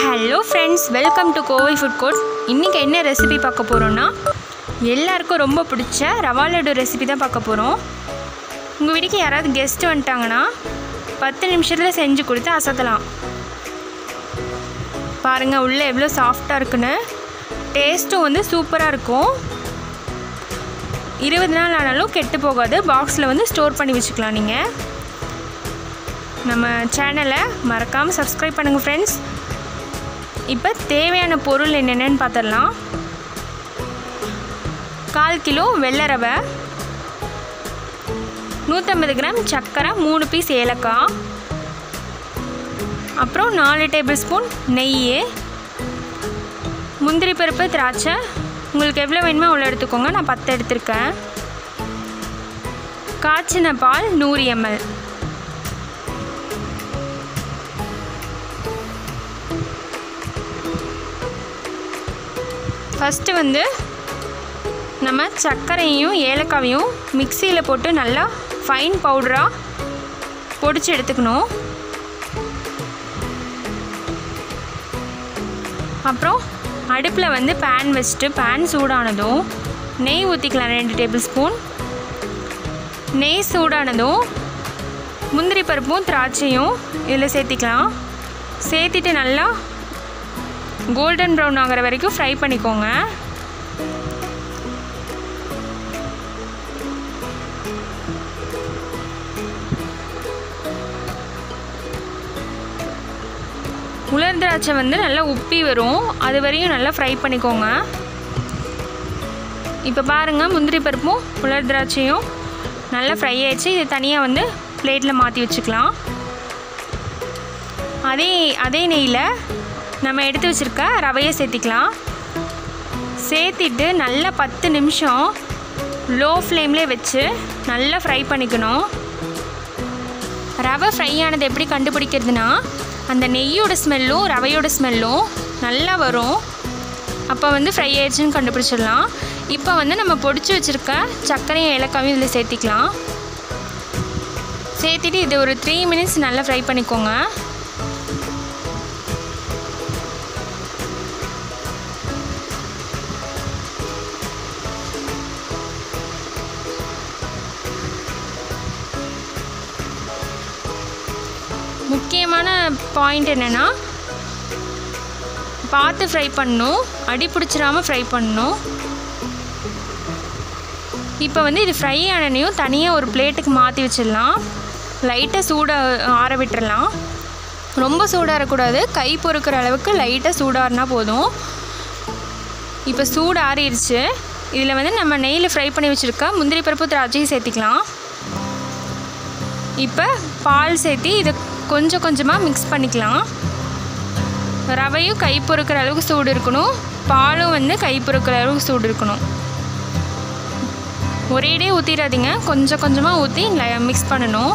hello friends welcome to Kovai food court இன்றைக்கி என்ன recipe பார்க்க போகிறோன்னா எல்லாருக்கும் ரொம்ப பிடிச்ச ரவா லட்டு ரெசிபி தான் பார்க்க போகிறோம் உங்கள் வீட்டுக்கு யாராவது கெஸ்ட் வந்துட்டாங்கன்னா பத்து நிமிஷத்தில் செஞ்சு கொடுத்து அசத்தலாம் பாருங்கள் உள்ளே எவ்வளோ சாஃப்டாக இருக்குன்னு டேஸ்ட்டும் வந்து சூப்பராக இருக்கும் இருபது நாள் ஆனாலும் கெட்டு போகாது பாக்ஸில் வந்து ஸ்டோர் பண்ணி வச்சுக்கலாம் நீங்கள் நம்ம சேனலை மறக்காமல் சப்ஸ்கிரைப் பண்ணுங்கள் ஃப்ரெண்ட்ஸ் இப்போ தேவையான பொருள் என்னென்னு பார்த்துடலாம் கால் கிலோ வெள்ளை ரவை நூற்றம்பது கிராம் சர்க்கரை மூணு பீஸ் ஏலக்காய் அப்புறம் நாலு டேபிள் ஸ்பூன் நெய் முந்திரி பருப்பு திராட்சை உங்களுக்கு எவ்வளோ வேணுமோ அவ்வளோ எடுத்துக்கோங்க நான் பத்து எடுத்திருக்கேன் காய்ச்சின பால் நூறு எம்எல் ஃபஸ்ட்டு வந்து நம்ம சர்க்கரையும் ஏலக்காவையும் மிக்சியில் போட்டு நல்லா ஃபைன் பவுடராக பொடிச்சு எடுத்துக்கணும் அப்புறம் அடுப்பில் வந்து பேன் வச்சுட்டு பேன் சூடானதும் நெய் ஊற்றிக்கலாம் ரெண்டு டேபிள் ஸ்பூன் நெய் சூடானதும் முந்திரி பருப்பும் திராட்சையும் இதில் சேர்த்திக்கலாம் சேர்த்திட்டு நல்லா கோல்டன் ப்ரௌன் ஆகிற வரைக்கும் ஃப்ரை பண்ணிக்கோங்க உலர் திராட்சை வந்து நல்லா உப்பி வரும் அது வரையும் நல்லா ஃப்ரை பண்ணிக்கோங்க இப்போ பாருங்கள் முந்திரி பருப்பும் உலர் திராட்சையும் நல்லா ஃப்ரை ஆயிடுச்சு இது தனியாக வந்து பிளேட்டில் மாற்றி வச்சுக்கலாம் அதே அதே நெய்யில் நம்ம எடுத்து வச்சுருக்க ரவையை சேர்த்திக்கலாம் சேர்த்திட்டு நல்லா பத்து நிமிஷம் லோ ஃப்ளேம்லேயே வச்சு நல்லா ஃப்ரை பண்ணிக்கணும் ரவை ஃப்ரை ஆனது எப்படி கண்டுபிடிக்கிறதுனா அந்த நெய்யோட ஸ்மெல்லும் ரவையோட ஸ்மெல்லும் நல்லா வரும் அப்போ வந்து ஃப்ரை ஆயிடுச்சுன்னு கண்டுபிடிச்சிடலாம் இப்போ வந்து நம்ம பொடிச்சு வச்சுருக்க சர்க்கரையும் ஏலக்காயும் இதில் சேர்த்திக்கலாம் சேர்த்திட்டு இது ஒரு த்ரீ மினிட்ஸ் நல்லா ஃப்ரை பண்ணிக்கோங்க முக்கியமான பாயிண்ட் என்னென்னா பார்த்து ஃப்ரை பண்ணணும் அடி பிடிச்சிடாமல் ஃப்ரை பண்ணணும் இப்போ வந்து இது ஃப்ரை ஆனனையும் தனியாக ஒரு பிளேட்டுக்கு மாற்றி வச்சிடலாம் லைட்டாக சூடாக ஆற விட்டுறலாம் ரொம்ப சூடாகக்கூடாது கை பொறுக்கிற அளவுக்கு லைட்டாக சூடாறினா போதும் இப்போ சூடு ஆறிடுச்சு இதில் வந்து நம்ம நெய்யில் ஃப்ரை பண்ணி வச்சுருக்க முந்திரி பருப்பு திராட்சையும் சேர்த்திக்கலாம் இப்போ பால் சேர்த்தி இதை கொஞ்சம் கொஞ்சமாக மிக்ஸ் பண்ணிக்கலாம் ரவையும் கை பொறுக்கிற அளவுக்கு சூடு இருக்கணும் பாலும் வந்து கை பொறுக்கிற அளவுக்கு சூடு இருக்கணும் ஒரேடே ஊற்றிடாதீங்க கொஞ்சம் கொஞ்சமாக ஊற்றி மிக்ஸ் பண்ணணும்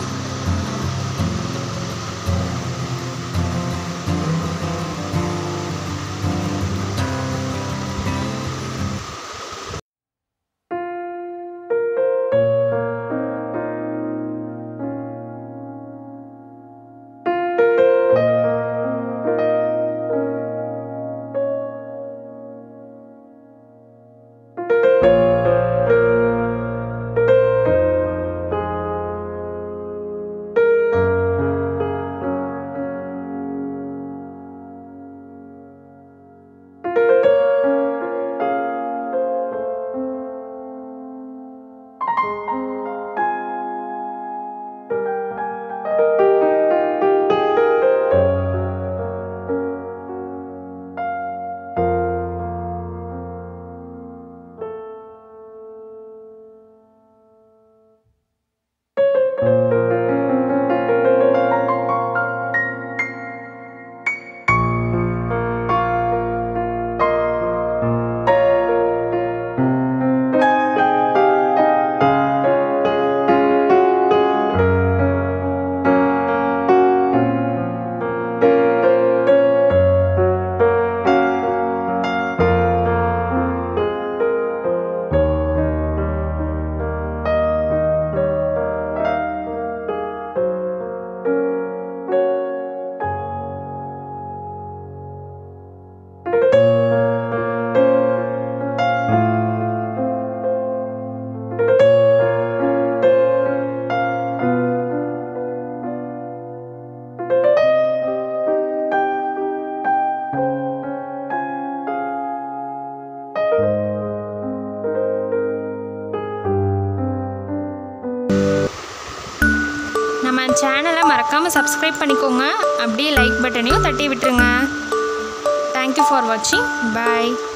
என் சேனலை மறக்காமல் சப்ஸ்கிரைப் பண்ணிக்கோங்க அப்படியே லைக் பட்டனையும் தட்டி விட்டுருங்க தேங்க்யூ ஃபார் வாட்சிங் பாய்